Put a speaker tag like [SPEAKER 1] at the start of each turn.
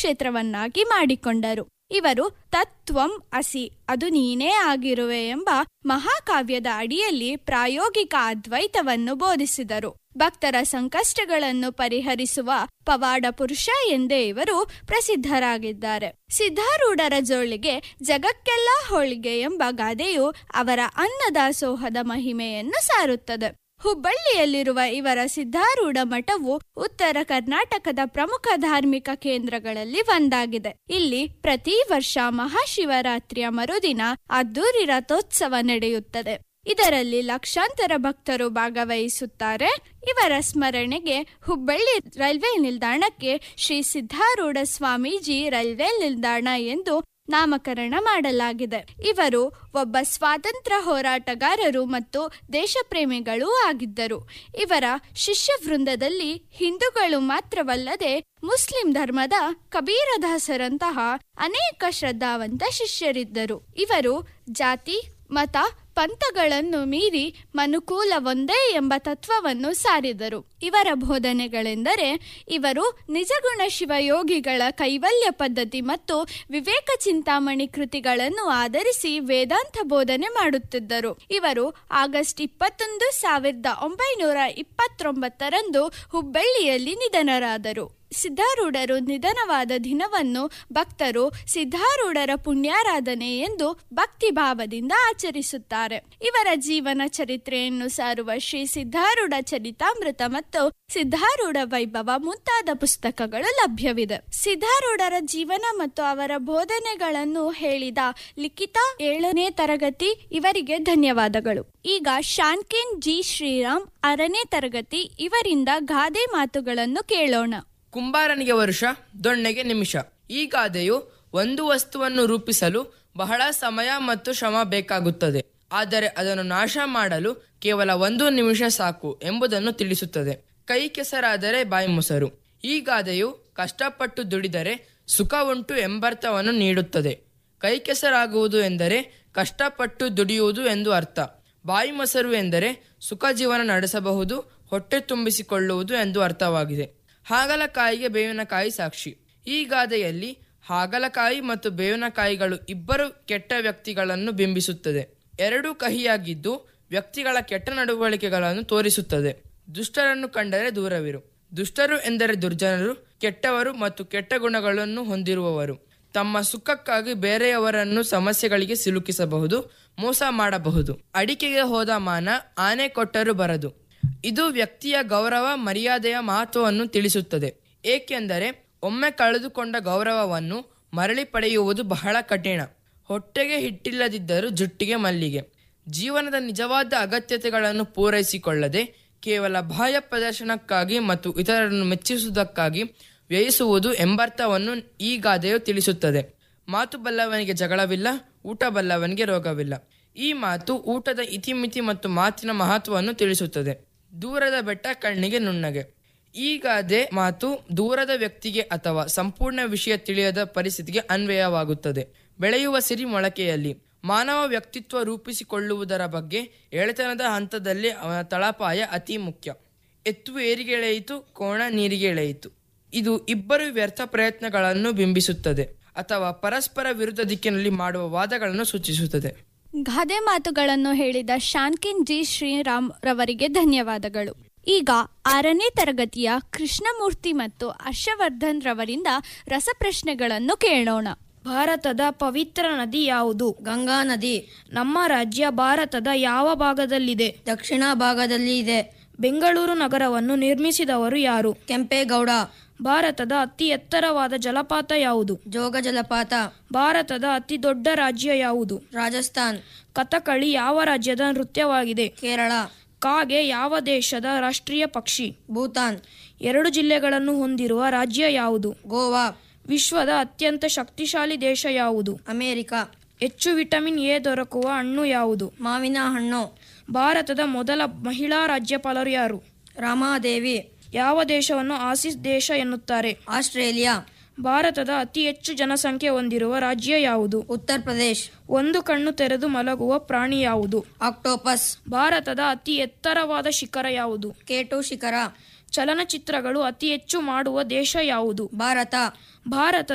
[SPEAKER 1] ಕ್ಷೇತ್ರವನ್ನಾಗಿ ಮಾಡಿಕೊಂಡರು ಇವರು ತತ್ವಂ ಅಸಿ ಅದು ನೀನೇ ಆಗಿರುವೆ ಎಂಬ ಮಹಾಕಾವ್ಯದ ಅಡಿಯಲ್ಲಿ ಪ್ರಾಯೋಗಿಕ ಅದ್ವೈತವನ್ನು ಬೋಧಿಸಿದರು ಭಕ್ತರ ಸಂಕಷ್ಟಗಳನ್ನು ಪರಿಹರಿಸುವ ಪವಾಡ ಪುರುಷ ಎಂದೇ ಇವರು ಪ್ರಸಿದ್ಧರಾಗಿದ್ದಾರೆ ಸಿದ್ಧಾರೂಢರ ಜೋಳಿಗೆ ಜಗಕ್ಕೆಲ್ಲ ಹೋಳಿಗೆ ಎಂಬ ಗಾದೆಯು ಅವರ ಅನ್ನದಾಸೋಹದ ಮಹಿಮೆಯನ್ನು ಸಾರುತ್ತದೆ ಹುಬ್ಬಳ್ಳಿಯಲ್ಲಿರುವ ಇವರ ಸಿದ್ಧಾರೂಢ ಮಠವು ಉತ್ತರ ಕರ್ನಾಟಕದ ಪ್ರಮುಖ ಧಾರ್ಮಿಕ ಕೇಂದ್ರಗಳಲ್ಲಿ ಒಂದಾಗಿದೆ ಇಲ್ಲಿ ಪ್ರತಿ ವರ್ಷ ಮಹಾಶಿವರಾತ್ರಿಯ ಮರುದಿನ ಅದ್ದೂರಿ ರಥೋತ್ಸವ ನಡೆಯುತ್ತದೆ ಇದರಲ್ಲಿ ಲಕ್ಷಾಂತರ ಭಕ್ತರು ಭಾಗವಹಿಸುತ್ತಾರೆ ಇವರ ಸ್ಮರಣೆಗೆ ಹುಬ್ಬಳ್ಳಿ ರೈಲ್ವೆ ನಿಲ್ದಾಣಕ್ಕೆ ಶ್ರೀ ಸಿದ್ಧಾರೂಢ ಸ್ವಾಮೀಜಿ ರೈಲ್ವೆ ನಿಲ್ದಾಣ ಎಂದು ನಾಮಕರಣ ಮಾಡಲಾಗಿದೆ ಇವರು ಒಬ್ಬ ಸ್ವಾತಂತ್ರ್ಯ ಹೋರಾಟಗಾರರು ಮತ್ತು ದೇಶಪ್ರೇಮಿಗಳೂ ಆಗಿದ್ದರು ಇವರ ಶಿಷ್ಯ ವೃಂದದಲ್ಲಿ ಹಿಂದೂಗಳು ಮಾತ್ರವಲ್ಲದೆ ಮುಸ್ಲಿಂ ಧರ್ಮದ ಕಬೀರದಾಸರಂತಹ ಅನೇಕ ಶ್ರದ್ಧಾವಂತ ಶಿಷ್ಯರಿದ್ದರು ಇವರು ಜಾತಿ ಮತ ಪಂಥಗಳನ್ನು ಮೀರಿ ಮನುಕೂಲ ಒಂದೇ ಎಂಬ ತತ್ವವನ್ನು ಸಾರಿದರು ಇವರ ಬೋಧನೆಗಳೆಂದರೆ ಇವರು ನಿಜಗುಣ ಶಿವಯೋಗಿಗಳ ಕೈವಲ್ಯ ಪದ್ಧತಿ ಮತ್ತು ವಿವೇಕ ಚಿಂತಾಮಣಿ ಕೃತಿಗಳನ್ನು ಆಧರಿಸಿ ವೇದಾಂತ ಬೋಧನೆ ಮಾಡುತ್ತಿದ್ದರು ಇವರು ಆಗಸ್ಟ್ ಇಪ್ಪತ್ತೊಂದು ಸಾವಿರದ ಒಂಬೈನೂರ ಇಪ್ಪತ್ತೊಂಬತ್ತರಂದು ಹುಬ್ಬಳ್ಳಿಯಲ್ಲಿ ನಿಧನರಾದರು ಸಿದ್ಧಾರೂಢರು ನಿಧನವಾದ ದಿನವನ್ನು ಭಕ್ತರು ಸಿದ್ಧಾರೂಢರ ಪುಣ್ಯಾರಾಧನೆ ಎಂದು ಭಕ್ತಿ ಭಾವದಿಂದ ಆಚರಿಸುತ್ತಾರೆ ಇವರ ಜೀವನ ಚರಿತ್ರೆಯನ್ನು ಸಾರುವ ಶ್ರೀ ಸಿದ್ಧಾರೂಢ ಚರಿತಾಮೃತ ಮತ್ತು ಸಿದ್ಧಾರೂಢ ವೈಭವ ಮುಂತಾದ ಪುಸ್ತಕಗಳು ಲಭ್ಯವಿದೆ ಸಿದ್ಧಾರೂಢರ ಜೀವನ ಮತ್ತು ಅವರ ಬೋಧನೆಗಳನ್ನು ಹೇಳಿದ ಲಿಖಿತ ಏಳನೇ ತರಗತಿ ಇವರಿಗೆ ಧನ್ಯವಾದಗಳು ಈಗ ಶಾನ್ಕೇನ್ ಜಿ ಶ್ರೀರಾಮ್ ಆರನೇ ತರಗತಿ ಇವರಿಂದ ಗಾದೆ ಮಾತುಗಳನ್ನು ಕೇಳೋಣ
[SPEAKER 2] ಕುಂಬಾರನಿಗೆ ವರುಷ ದೊಣ್ಣೆಗೆ ನಿಮಿಷ ಈ ಗಾದೆಯು ಒಂದು ವಸ್ತುವನ್ನು ರೂಪಿಸಲು ಬಹಳ ಸಮಯ ಮತ್ತು ಶ್ರಮ ಬೇಕಾಗುತ್ತದೆ ಆದರೆ ಅದನ್ನು ನಾಶ ಮಾಡಲು ಕೇವಲ ಒಂದು ನಿಮಿಷ ಸಾಕು ಎಂಬುದನ್ನು ತಿಳಿಸುತ್ತದೆ ಕೈ ಕೆಸರಾದರೆ ಬಾಯಿ ಮೊಸರು ಈ ಗಾದೆಯು ಕಷ್ಟಪಟ್ಟು ದುಡಿದರೆ ಸುಖ ಉಂಟು ಎಂಬರ್ಥವನ್ನು ನೀಡುತ್ತದೆ ಕೈ ಕೆಸರಾಗುವುದು ಎಂದರೆ ಕಷ್ಟಪಟ್ಟು ದುಡಿಯುವುದು ಎಂದು ಅರ್ಥ ಬಾಯಿ ಮೊಸರು ಎಂದರೆ ಸುಖ ಜೀವನ ನಡೆಸಬಹುದು ಹೊಟ್ಟೆ ತುಂಬಿಸಿಕೊಳ್ಳುವುದು ಎಂದು ಅರ್ಥವಾಗಿದೆ ಹಾಗಲಕಾಯಿಗೆ ಬೇವಿನಕಾಯಿ ಸಾಕ್ಷಿ ಈ ಗಾದೆಯಲ್ಲಿ ಹಾಗಲಕಾಯಿ ಮತ್ತು ಬೇವಿನಕಾಯಿಗಳು ಇಬ್ಬರು ಕೆಟ್ಟ ವ್ಯಕ್ತಿಗಳನ್ನು ಬಿಂಬಿಸುತ್ತದೆ ಎರಡೂ ಕಹಿಯಾಗಿದ್ದು ವ್ಯಕ್ತಿಗಳ ಕೆಟ್ಟ ನಡವಳಿಕೆಗಳನ್ನು ತೋರಿಸುತ್ತದೆ ದುಷ್ಟರನ್ನು ಕಂಡರೆ ದೂರವಿರು ದುಷ್ಟರು ಎಂದರೆ ದುರ್ಜನರು ಕೆಟ್ಟವರು ಮತ್ತು ಕೆಟ್ಟ ಗುಣಗಳನ್ನು ಹೊಂದಿರುವವರು ತಮ್ಮ ಸುಖಕ್ಕಾಗಿ ಬೇರೆಯವರನ್ನು ಸಮಸ್ಯೆಗಳಿಗೆ ಸಿಲುಕಿಸಬಹುದು ಮೋಸ ಮಾಡಬಹುದು ಅಡಿಕೆಗೆ ಹೋದ ಮಾನ ಆನೆ ಕೊಟ್ಟರೂ ಬರದು ಇದು ವ್ಯಕ್ತಿಯ ಗೌರವ ಮರ್ಯಾದೆಯ ಮಹತ್ವವನ್ನು ತಿಳಿಸುತ್ತದೆ ಏಕೆಂದರೆ ಒಮ್ಮೆ ಕಳೆದುಕೊಂಡ ಗೌರವವನ್ನು ಮರಳಿ ಪಡೆಯುವುದು ಬಹಳ ಕಠಿಣ ಹೊಟ್ಟೆಗೆ ಹಿಟ್ಟಿಲ್ಲದಿದ್ದರೂ ಜುಟ್ಟಿಗೆ ಮಲ್ಲಿಗೆ ಜೀವನದ ನಿಜವಾದ ಅಗತ್ಯತೆಗಳನ್ನು ಪೂರೈಸಿಕೊಳ್ಳದೆ ಕೇವಲ ಬಾಹ್ಯ ಪ್ರದರ್ಶನಕ್ಕಾಗಿ ಮತ್ತು ಇತರರನ್ನು ಮೆಚ್ಚಿಸುವುದಕ್ಕಾಗಿ ವ್ಯಯಿಸುವುದು ಎಂಬರ್ಥವನ್ನು ಈ ಗಾದೆಯು ತಿಳಿಸುತ್ತದೆ ಮಾತು ಬಲ್ಲವನಿಗೆ ಜಗಳವಿಲ್ಲ ಊಟ ಬಲ್ಲವನಿಗೆ ರೋಗವಿಲ್ಲ ಈ ಮಾತು ಊಟದ ಇತಿಮಿತಿ ಮತ್ತು ಮಾತಿನ ಮಹತ್ವವನ್ನು ತಿಳಿಸುತ್ತದೆ ದೂರದ ಬೆಟ್ಟ ಕಣ್ಣಿಗೆ ನುಣ್ಣಗೆ ಈ ಗಾದೆ ಮಾತು ದೂರದ ವ್ಯಕ್ತಿಗೆ ಅಥವಾ ಸಂಪೂರ್ಣ ವಿಷಯ ತಿಳಿಯದ ಪರಿಸ್ಥಿತಿಗೆ ಅನ್ವಯವಾಗುತ್ತದೆ ಬೆಳೆಯುವ ಸಿರಿ ಮೊಳಕೆಯಲ್ಲಿ ಮಾನವ ವ್ಯಕ್ತಿತ್ವ ರೂಪಿಸಿಕೊಳ್ಳುವುದರ ಬಗ್ಗೆ ಎಳೆತನದ ಹಂತದಲ್ಲಿ ಅವನ ತಳಪಾಯ ಅತಿ ಮುಖ್ಯ ಎತ್ತು ಏರಿಗೆ ಎಳೆಯಿತು ಕೋಣ ನೀರಿಗೆ ಎಳೆಯಿತು ಇದು ಇಬ್ಬರು ವ್ಯರ್ಥ ಪ್ರಯತ್ನಗಳನ್ನು ಬಿಂಬಿಸುತ್ತದೆ ಅಥವಾ ಪರಸ್ಪರ ವಿರುದ್ಧ ದಿಕ್ಕಿನಲ್ಲಿ ಮಾಡುವ ವಾದಗಳನ್ನು ಸೂಚಿಸುತ್ತದೆ
[SPEAKER 1] ಗಾದೆ ಮಾತುಗಳನ್ನು ಹೇಳಿದ ಶಾನ್ಕಿನ್ ಜಿ ಶ್ರೀರಾಮ್ ರವರಿಗೆ ಧನ್ಯವಾದಗಳು ಈಗ ಆರನೇ ತರಗತಿಯ ಕೃಷ್ಣಮೂರ್ತಿ ಮತ್ತು ಹರ್ಷವರ್ಧನ್ ರವರಿಂದ ರಸಪ್ರಶ್ನೆಗಳನ್ನು ಕೇಳೋಣ
[SPEAKER 3] ಭಾರತದ ಪವಿತ್ರ ನದಿ ಯಾವುದು
[SPEAKER 4] ಗಂಗಾ ನದಿ
[SPEAKER 3] ನಮ್ಮ ರಾಜ್ಯ ಭಾರತದ ಯಾವ ಭಾಗದಲ್ಲಿದೆ
[SPEAKER 4] ದಕ್ಷಿಣ ಭಾಗದಲ್ಲಿ ಇದೆ
[SPEAKER 3] ಬೆಂಗಳೂರು ನಗರವನ್ನು ನಿರ್ಮಿಸಿದವರು ಯಾರು
[SPEAKER 4] ಕೆಂಪೇಗೌಡ
[SPEAKER 3] ಭಾರತದ ಅತಿ ಎತ್ತರವಾದ ಜಲಪಾತ ಯಾವುದು
[SPEAKER 4] ಜೋಗ ಜಲಪಾತ
[SPEAKER 3] ಭಾರತದ ಅತಿ ದೊಡ್ಡ ರಾಜ್ಯ ಯಾವುದು
[SPEAKER 4] ರಾಜಸ್ಥಾನ್
[SPEAKER 3] ಕಥಕಳಿ ಯಾವ ರಾಜ್ಯದ ನೃತ್ಯವಾಗಿದೆ
[SPEAKER 4] ಕೇರಳ
[SPEAKER 3] ಕಾಗೆ ಯಾವ ದೇಶದ ರಾಷ್ಟ್ರೀಯ ಪಕ್ಷಿ
[SPEAKER 4] ಭೂತಾನ್
[SPEAKER 3] ಎರಡು ಜಿಲ್ಲೆಗಳನ್ನು ಹೊಂದಿರುವ ರಾಜ್ಯ ಯಾವುದು
[SPEAKER 4] ಗೋವಾ
[SPEAKER 3] ವಿಶ್ವದ ಅತ್ಯಂತ ಶಕ್ತಿಶಾಲಿ ದೇಶ ಯಾವುದು
[SPEAKER 4] ಅಮೇರಿಕ
[SPEAKER 3] ಹೆಚ್ಚು ವಿಟಮಿನ್ ಎ ದೊರಕುವ ಹಣ್ಣು ಯಾವುದು
[SPEAKER 4] ಮಾವಿನ ಹಣ್ಣು
[SPEAKER 3] ಭಾರತದ ಮೊದಲ ಮಹಿಳಾ ರಾಜ್ಯಪಾಲರು ಯಾರು
[SPEAKER 4] ರಾಮಾದೇವಿ
[SPEAKER 3] ಯಾವ ದೇಶವನ್ನು ಆಸಿಸ್ ದೇಶ ಎನ್ನುತ್ತಾರೆ
[SPEAKER 4] ಆಸ್ಟ್ರೇಲಿಯಾ
[SPEAKER 3] ಭಾರತದ ಅತಿ ಹೆಚ್ಚು ಜನಸಂಖ್ಯೆ ಹೊಂದಿರುವ ರಾಜ್ಯ ಯಾವುದು
[SPEAKER 4] ಉತ್ತರ ಪ್ರದೇಶ್
[SPEAKER 3] ಒಂದು ಕಣ್ಣು ತೆರೆದು ಮಲಗುವ ಪ್ರಾಣಿ ಯಾವುದು
[SPEAKER 4] ಆಕ್ಟೋಪಸ್
[SPEAKER 3] ಭಾರತದ ಅತಿ ಎತ್ತರವಾದ ಶಿಖರ ಯಾವುದು
[SPEAKER 4] ಕೇಟು ಶಿಖರ
[SPEAKER 3] ಚಲನಚಿತ್ರಗಳು ಅತಿ ಹೆಚ್ಚು ಮಾಡುವ ದೇಶ ಯಾವುದು
[SPEAKER 4] ಭಾರತ
[SPEAKER 3] ಭಾರತದ